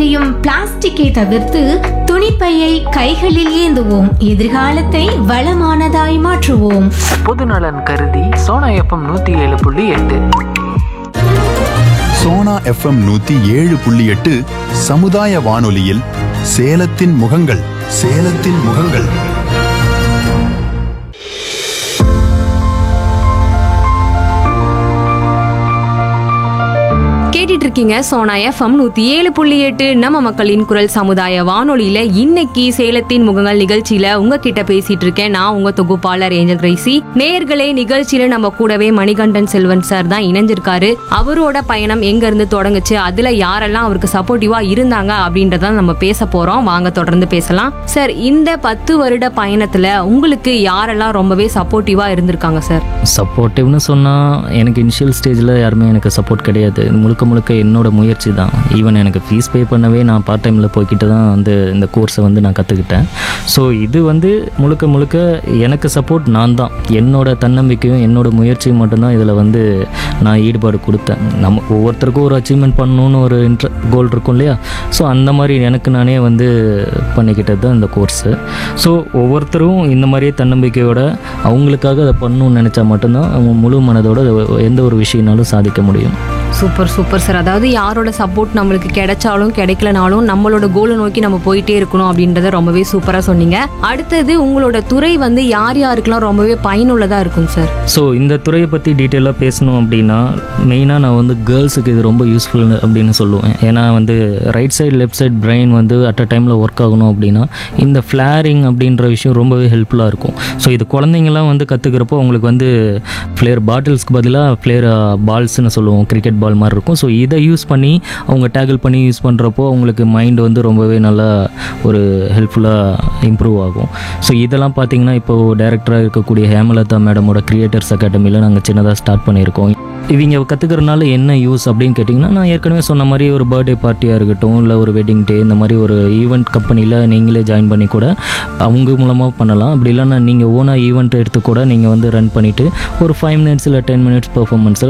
எரியும் பிளாஸ்டிக்கை தவிர்த்து துணிப்பையை கைகளில் ஏந்துவோம் எதிர்காலத்தை வளமானதாய் மாற்றுவோம் பொதுநலன் கருதி சோனா எஃப்எம் நூற்றி ஏழு புள்ளி எட்டு சோனா எஃப்எம் நூத்தி ஏழு புள்ளி எட்டு சமுதாய வானொலியில் சேலத்தின் முகங்கள் சேலத்தின் முகங்கள் கேட்டுட்டு இருக்கீங்க சோனா எஃப்எம் நூத்தி ஏழு புள்ளி எட்டு நம்ம மக்களின் குரல் சமுதாய வானொலியில இன்னைக்கு சேலத்தின் முகங்கள் நிகழ்ச்சியில உங்ககிட்ட பேசிட்டு இருக்கேன் நான் உங்க தொகுப்பாளர் ஏஞ்சல் கிரைசி நேயர்களே நிகழ்ச்சியில நம்ம கூடவே மணிகண்டன் செல்வன் சார் தான் இணைஞ்சிருக்காரு அவரோட பயணம் எங்க இருந்து தொடங்குச்சு அதுல யாரெல்லாம் அவருக்கு சப்போர்ட்டிவா இருந்தாங்க அப்படின்றத நம்ம பேச போறோம் வாங்க தொடர்ந்து பேசலாம் சார் இந்த பத்து வருட பயணத்துல உங்களுக்கு யாரெல்லாம் ரொம்பவே சப்போர்ட்டிவா இருந்திருக்காங்க சார் சப்போர்ட்டிவ்னு சொன்னால் எனக்கு இனிஷியல் ஸ்டேஜில் யாருமே எனக்கு சப்போர்ட் கிடையாது முழுக்க முழுக்க என்னோட முயற்சி தான் ஈவன் எனக்கு ஃபீஸ் பே பண்ணவே நான் பார்ட் டைமில் போய்கிட்டு தான் வந்து இந்த கோர்ஸை வந்து நான் கற்றுக்கிட்டேன் ஸோ இது வந்து முழுக்க முழுக்க எனக்கு சப்போர்ட் நான் தான் என்னோட தன்னம்பிக்கையும் என்னோட முயற்சியும் மட்டும்தான் இதில் வந்து நான் ஈடுபாடு கொடுத்தேன் நம்ம ஒவ்வொருத்தருக்கும் ஒரு அச்சீவ்மெண்ட் பண்ணணும்னு ஒரு இன்ட்ர கோல் இருக்கும் இல்லையா ஸோ அந்த மாதிரி எனக்கு நானே வந்து பண்ணிக்கிட்டது தான் இந்த கோர்ஸு ஸோ ஒவ்வொருத்தரும் இந்த மாதிரியே தன்னம்பிக்கையோட அவங்களுக்காக அதை பண்ணணும்னு நினச்சா மட்டும்தான் அவங்க முழு மனதோட எந்த ஒரு விஷயம்னாலும் சாதிக்க முடியும் சூப்பர் சூப்பர் சார் அதாவது யாரோட சப்போர்ட் நம்மளுக்கு கிடைச்சாலும் கிடைக்கலனாலும் நம்மளோட கோலை நோக்கி நம்ம போயிட்டே இருக்கணும் அப்படின்றத ரொம்பவே சூப்பராக சொன்னீங்க அடுத்தது உங்களோட துறை வந்து யார் யாருக்கெல்லாம் ரொம்பவே பயனுள்ளதாக இருக்கும் சார் ஸோ இந்த துறையை பற்றி டீட்டெயிலாக பேசணும் அப்படின்னா மெயினாக நான் வந்து கேர்ள்ஸுக்கு இது ரொம்ப யூஸ்ஃபுல் அப்படின்னு சொல்லுவேன் ஏன்னா வந்து right side left side brain வந்து அட் அ டைமில் ஒர்க் ஆகணும் அப்படின்னா இந்த ஃப்ளேரிங் அப்படின்ற விஷயம் ரொம்பவே ஹெல்ப்ஃபுல்லாக இருக்கும் ஸோ இது குழந்தைங்கலாம் வந்து கற்றுக்கிறப்போ அவங்களுக்கு வந்து ஃப்ளேர் பாட்டில்ஸ்க்கு பதிலாக ஃப்ளேர் பால்ஸ்னு சொல்லுவோம் கிரிக்கெட் பால் மாதிரி இருக்கும் ஸோ இதை யூஸ் பண்ணி அவங்க டேக்கிள் பண்ணி யூஸ் பண்ணுறப்போ அவங்களுக்கு மைண்ட் வந்து ரொம்பவே நல்லா ஒரு ஹெல்ப்ஃபுல்லாக இம்ப்ரூவ் ஆகும் ஸோ இதெல்லாம் பார்த்தீங்கன்னா இப்போது டைரக்டராக இருக்கக்கூடிய ஹேமலதா மேடமோட கிரியேட்டர்ஸ் அகாடமியில் நாங்கள் சின்னதாக ஸ்டார்ட் பண்ணியிருக்கோம் இவங்க கற்றுக்கிறனால என்ன யூஸ் அப்படின்னு கேட்டிங்கன்னா நான் ஏற்கனவே சொன்ன மாதிரி ஒரு பர்த்டே பார்ட்டியாக இருக்கட்டும் இல்லை ஒரு வெட்டிங் டே இந்த மாதிரி ஒரு ஈவெண்ட் கம்பெனியில் நீங்களே ஜாயின் பண்ணி கூட அவங்க மூலமாக பண்ணலாம் அப்படி இல்லைன்னா நீங்கள் ஓனாக ஈவெண்ட் எடுத்து கூட நீங்கள் வந்து ரன் பண்ணிவிட்டு ஒரு ஃபைவ் மினிட்ஸ் இல்லை டென் மினிட்ஸ் பர்ஃபார்மன்ஸில்